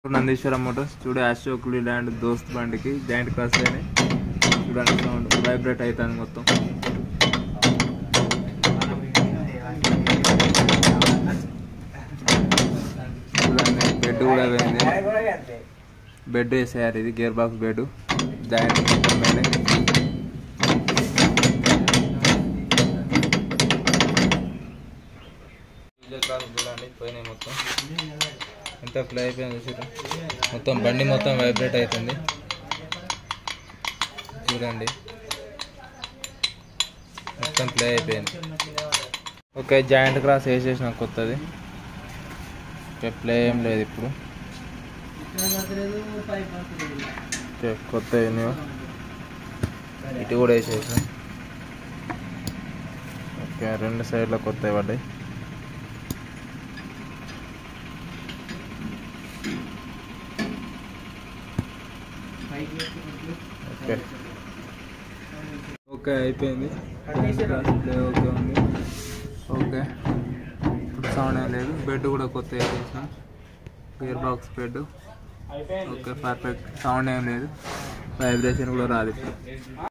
నందీశ్వరం Motors చూడు Ashok land దోస్త్ బండికి జాయింట్ క్రాస్ అయినాయి చూడండి సౌండ్ వైబ్రేట్ అవుతుంది మొత్తం చూడండి బెడ్ కూడా పోయింది బెడ్ వేసేయాలి ఇది గేర్ బాక్స్ బెడ్ జాయింట్ మొత్తం పోయినాయి. డీజే క్రాస్ చూడండి పోయినాయి మొత్తం ఎంత ప్లే అయిపోయింది చూసారు మొత్తం బండి మొత్తం వైబ్రేట్ అవుతుంది చూడండి మొత్తం ప్లే అయిపోయింది ఓకే జాయింట్ క్రాస్ వేసేసిన కొత్తది ఓకే ప్లే ఏం లేదు ఇప్పుడు ఓకే కొత్త న్యూ ఇటు కూడా వేసేసాం ఓకే రెండు సైడ్లో కొత్తవి పడ్డాయి ఓకే ఓకే అయిపోయింది ప్లే ఓకే ఉంది ఓకే ఇప్పుడు సౌండ్ ఏం లేదు బెడ్ కూడా కొత్త వేసేసాం gear box bed okay perfect sound ఏం లేదు వైబ్రేషన్ కూడా రాదు ఇప్పుడు